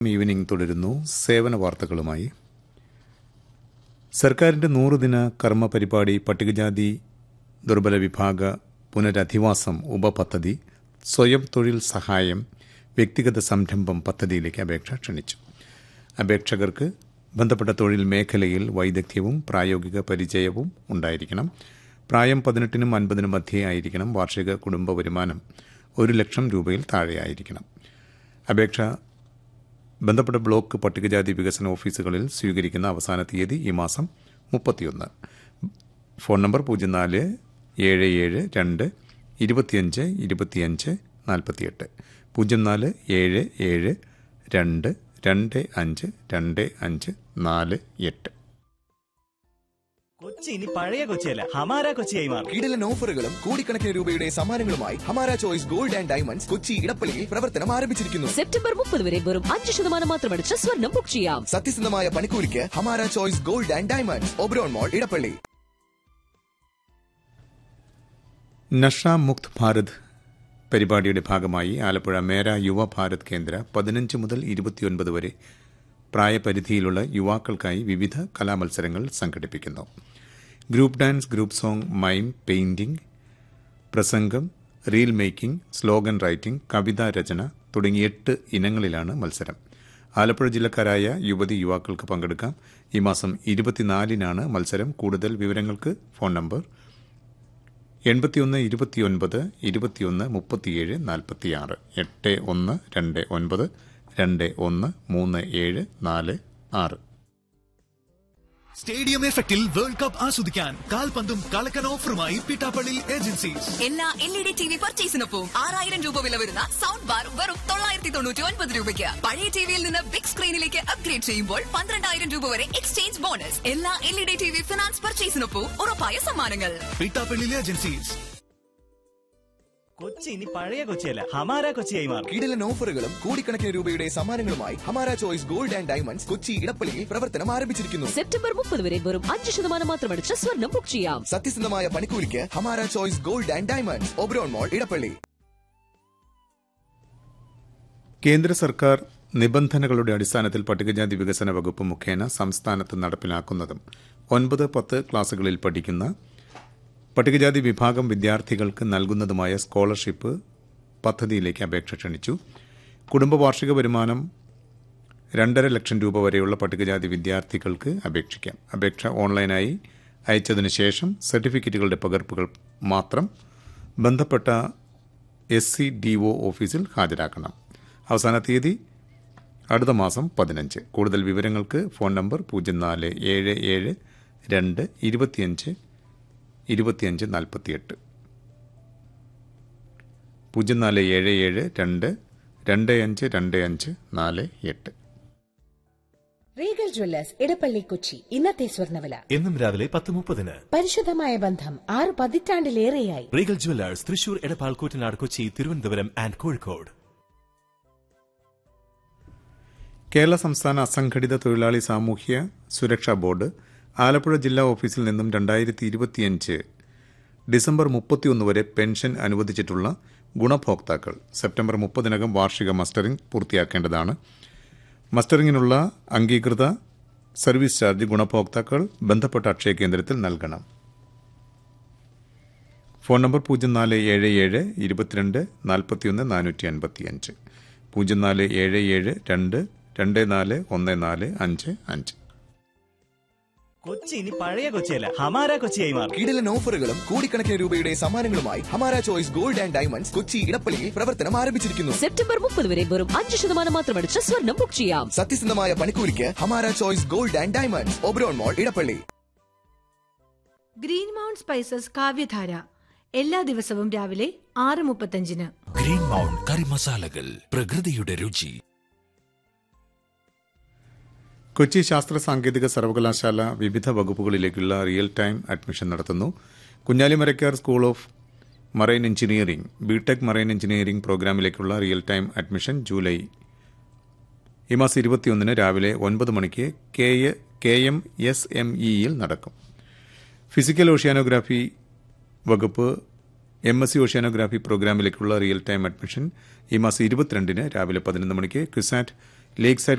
evening തുടരുന്നു സേവന വാർത്തകളുമായി സർക്കാരിന്റെ നൂറുദിന കർമ്മ പരിപാടി പട്ടികജാതി ദുർബല വിഭാഗ പുനരധിവാസം ഉപപദ്ധതി സ്വയം തൊഴിൽ സഹായം വ്യക്തിഗത സംരംഭം പദ്ധതിയിലേക്ക് അപേക്ഷ ക്ഷണിച്ചു അപേക്ഷകർക്ക് ബന്ധപ്പെട്ട തൊഴിൽ മേഖലയിൽ വൈദഗ്ധ്യവും പ്രായോഗിക പരിചയവും ഉണ്ടായിരിക്കണം പ്രായം പതിനെട്ടിനും അൻപതിനും മധ്യേ ആയിരിക്കണം വാർഷിക കുടുംബ വരുമാനം ഒരു ലക്ഷം രൂപയിൽ താഴെയായിരിക്കണം അപേക്ഷ ബന്ധപ്പെട്ട ബ്ലോക്ക് പട്ടികജാതി വികസന ഓഫീസുകളിൽ സ്വീകരിക്കുന്ന അവസാന തീയതി ഈ മാസം മുപ്പത്തിയൊന്ന് ഫോൺ നമ്പർ പൂജ്യം നാല് ഏഴ് ഏഴ് രണ്ട് ഇരുപത്തിയഞ്ച് ഇരുപത്തിയഞ്ച് നാൽപ്പത്തിയെട്ട് പൂജ്യം നാല് ഏഴ് ഏഴ് രണ്ട് രണ്ട് അഞ്ച് രണ്ട് അഞ്ച് നാല് എട്ട് കൊച്ചി ഇനി പഴയ കൊച്ചിയല്ല ഹമാര കൊച്ചിയായി മാറും കിടിലൻ ഓഫറുകളും കോടിക്കണക്കിന് രൂപയുടെ സമ്മാനങ്ങളുമായി Hamara Choice Gold and Diamonds Kochi ഇടപ്പള്ളിയിൽ പ്രവർത്തനം ആരംഭിച്ചിരിക്കുന്നു സെപ്റ്റംബർ മുപ്പത് വരെ വെറും അഞ്ച് ശതമാനം മാത്രമടിച്ച് സ്വർണം ബുക്ക് ചെയ്യാം സത്യസന്ധമായ പണിക്കൂലിക്ക് Hamara Choice Gold and Diamonds Oberon Mall Edappally Nasha Mukt Bharat പരിപാടിയുടെ ഭാഗമായി ആലപ്പുഴ മേര യുവ ഭാരത് കേന്ദ്ര പതിനഞ്ച് മുതൽ ഇരുപത്തിയൊൻപത് വരെ പ്രായപരിധിയിലുള്ള യുവാക്കൾക്കായി വിവിധ കലാമത്സരങ്ങൾ സംഘടിപ്പിക്കുന്നു group dance group song mime painting പ്രസംഗം റീൽ മേക്കിംഗ് സ്ലോഗൻ റൈറ്റിംഗ് കവിതാ രചന തുടങ്ങി എട്ട് ഇനങ്ങളിലാണ് മത്സരം ആലപ്പുഴ ജില്ലക്കാരായ യുവതി യുവാക്കൾക്ക് പങ്കെടുക്കാം ഈ മാസം ഇരുപത്തിനാലിനാണ് മത്സരം കൂടുതൽ വിവരങ്ങൾക്ക് ഫോൺ നമ്പർ എൺപത്തിയൊന്ന് ഇരുപത്തിയൊൻപത് ഇരുപത്തിയൊന്ന് മുപ്പത്തിയേഴ് നാൽപ്പത്തിയാറ് എട്ട് ഒന്ന് രണ്ട് ഒൻപത് രണ്ട് ഒന്ന് മൂന്ന് ഏഴ് നാല് ആറ് സ്റ്റേഡിയം എഫക്റ്റിൽ വേൾഡ് കപ്പ് ആസ്വദിക്കാൻ കാൽപന്തും കളക്കൻ ഓഫറുമായി പിട്ടാപ്പള്ളി ഏജൻസീസ് എല്ലാ L E D T V പർച്ചേസിനൊപ്പം ആറായിരം രൂപ വില വരുന്ന സൗണ്ട് ബാർ വെറും തൊള്ളായിരത്തി തൊണ്ണൂറ്റി ഒൻപത് രൂപയ്ക്ക് പഴയ ടിവിയിൽ നിന്ന് ബിഗ് സ്ക്രീനിലേക്ക് അപ്ഗ്രേഡ് ചെയ്യുമ്പോൾ പന്ത്രണ്ടായിരം രൂപ വരെ എക്സ്ചേഞ്ച് ബോണസ് എല്ലാ L E D T V finance പർച്ചേസിനൊപ്പം ഉറപ്പായ സമ്മാനങ്ങൾ പിട്ടാപ്പള്ളി ഏജൻസീസ് കൊച്ചി ഇനി പഴയ കൊച്ചിയല്ല ഹമാര കൊച്ചിയായി മാറും കിടിലൻ ഓഫറുകളും കോടിക്കണക്കിന് രൂപയുടെ സമ്മാനങ്ങളുമായി Hamara Choice Gold and Diamonds Kochi ഇടപ്പള്ളിയിൽ പ്രവർത്തനം ആരംഭിച്ചിരിക്കുന്നു സെപ്റ്റംബർ മുപ്പത് വരെ വെറും അഞ്ച് ശതമാനം മാത്രമടിച്ച് സ്വർണം ബുക്ക് ചെയ്യാം സത്യസന്ധമായ പണിക്കൂലിക്ക് Hamara Choice Gold and Diamonds Oberon Mall Edappally കേന്ദ്ര സർക്കാർ നിബന്ധനകളുടെ അടിസ്ഥാനത്തിൽ പട്ടികജാതി വികസന വകുപ്പ് മുഖേന സംസ്ഥാനത്ത് നടപ്പിലാക്കുന്നതും ഒൻപത് പത്ത് ക്ലാസുകളിൽ പഠിക്കുന്ന പട്ടികജാതി വിഭാഗം വിദ്യാർത്ഥികൾക്ക് നൽകുന്നതുമായ സ്കോളർഷിപ്പ് പദ്ധതിയിലേക്ക് അപേക്ഷ ക്ഷണിച്ചു കുടുംബ വാർഷിക വരുമാനം രണ്ടര ലക്ഷം രൂപ വരെയുള്ള പട്ടികജാതി വിദ്യാർത്ഥികൾക്ക് അപേക്ഷിക്കാം അപേക്ഷ ഓൺലൈനായി അയച്ചതിനു ശേഷം സർട്ടിഫിക്കറ്റുകളുടെ പകർപ്പുകൾ മാത്രം ബന്ധപ്പെട്ട എസ് സി ഡി ഒ ഓഫീസിൽ ഹാജരാക്കണം അവസാന തീയതി അടുത്ത മാസം പതിനഞ്ച് കൂടുതൽ വിവരങ്ങൾക്ക് ഫോൺ നമ്പർ പൂജ്യം നാല് ഏഴ് ഏഴ് രണ്ട് ഇരുപത്തിയഞ്ച് ഇരുപത്തിയഞ്ച് നാൽപ്പത്തിയെട്ട് പൂജ്യം നാല് ഏഴ് ഏഴ് രണ്ട് രണ്ട് അഞ്ച് രണ്ട് അഞ്ച് നാല് എട്ട് റീഗൽ ജ്വല്ലേഴ്സ് ഇടപ്പള്ളി കൊച്ചി ഇന്നത്തെ സ്വർണ്ണവില എന്നും രാവിലെ പത്ത് മുപ്പതിന് പരിശുദ്ധമായ ബന്ധം ആറ് പതിറ്റാണ്ടിലേറെയായി Regal Jewellers Thrissur Edappal Koottanad Kochi Thiruvananthapuram and Kozhikode Kerala സംസ്ഥാന അസംഘടിത തൊഴിലാളി സാമൂഹ്യ സുരക്ഷാ ബോർഡ് ആലപ്പുഴ ജില്ലാ ഓഫീസിൽ നിന്നും രണ്ടായിരത്തി ഇരുപത്തിയഞ്ച് ഡിസംബർ മുപ്പത്തിയൊന്ന് വരെ പെൻഷൻ അനുവദിച്ചിട്ടുള്ള ഗുണഭോക്താക്കൾ സെപ്റ്റംബർ മുപ്പതിനകം വാർഷിക മസ്റ്ററിംഗ് പൂർത്തിയാക്കേണ്ടതാണ് മസ്റ്ററിംഗിനുള്ള അംഗീകൃത സർവീസ് ചാർജ് ഗുണഭോക്താക്കൾ ബന്ധപ്പെട്ട അക്ഷയ കേന്ദ്രത്തിൽ നൽകണം ഫോൺ നമ്പർ പൂജ്യം നാല് ഏഴ് ഏഴ് ഇരുപത്തിരണ്ട് നാൽപ്പത്തിയൊന്ന് നാനൂറ്റി അൻപത്തിയഞ്ച് പൂജ്യം നാല് ഏഴ് ഏഴ് രണ്ട് രണ്ട് നാല് ഒന്ന് നാല് അഞ്ച് അഞ്ച് കൊച്ചി ഇനി പഴയ കൊച്ചിയല്ല ഹമാര കൊച്ചിയായി മാറും കിടിലൻ ഓഫറുകളും കോടിക്കണക്കിന് രൂപയുടെ സമ്മാനങ്ങളുമായി Hamara Choice Gold and Diamonds Kochi ഇടപ്പള്ളിയിൽ പ്രവർത്തനം ആരംഭിച്ചിരിക്കുന്നു സെപ്റ്റംബർ മുപ്പത് വരെ വെറും അഞ്ച് ശതമാനം മാത്രമടിച്ച് സ്വർണം ബുക്ക് ചെയ്യാം സത്യസന്ധമായ പണിക്കൂലിക്ക് Hamara Choice Gold and Diamonds Oberon Mall Edappally Green Mount Spices Kavyadhara എല്ലാ ദിവസവും രാവിലെ ആറ് മുപ്പത്തഞ്ചിന് ഗ്രീൻ മൗണ്ട് കറി മസാലകൾ പ്രകൃതിയുടെ രുചി കൊച്ചി ശാസ്ത്ര സാങ്കേതിക സർവകലാശാല വിവിധ വകുപ്പുകളിലേക്കുള്ള റിയൽ ടൈം അഡ്മിഷൻ നടത്തുന്നു Kunjali Marakkar school of marine engineering B Tech marine engineering പ്രോഗ്രാമിലേക്കുള്ള റിയൽ ടൈം അഡ്മിഷൻ ജൂലൈ ഈ മാസം ഇരുപത്തിയൊന്നിന് രാവിലെ ഒൻപത് മണിക്ക് K A- K M S M ഇയിൽ നടക്കും ഫിസിക്കൽ ഓഷ്യാനോഗ്രാഫി വകുപ്പ് എം എസ് സി ഓഷ്യാനോഗ്രാഫി പ്രോഗ്രാമിലേക്കുള്ള റിയൽ ടൈം അഡ്മിഷൻ ഈ മാസം ഇരുപത്തിരണ്ടിന് രാവിലെ പതിനൊന്ന് മണിക്ക് ക്യുസാറ്റ് ലേക്ക് സൈഡ്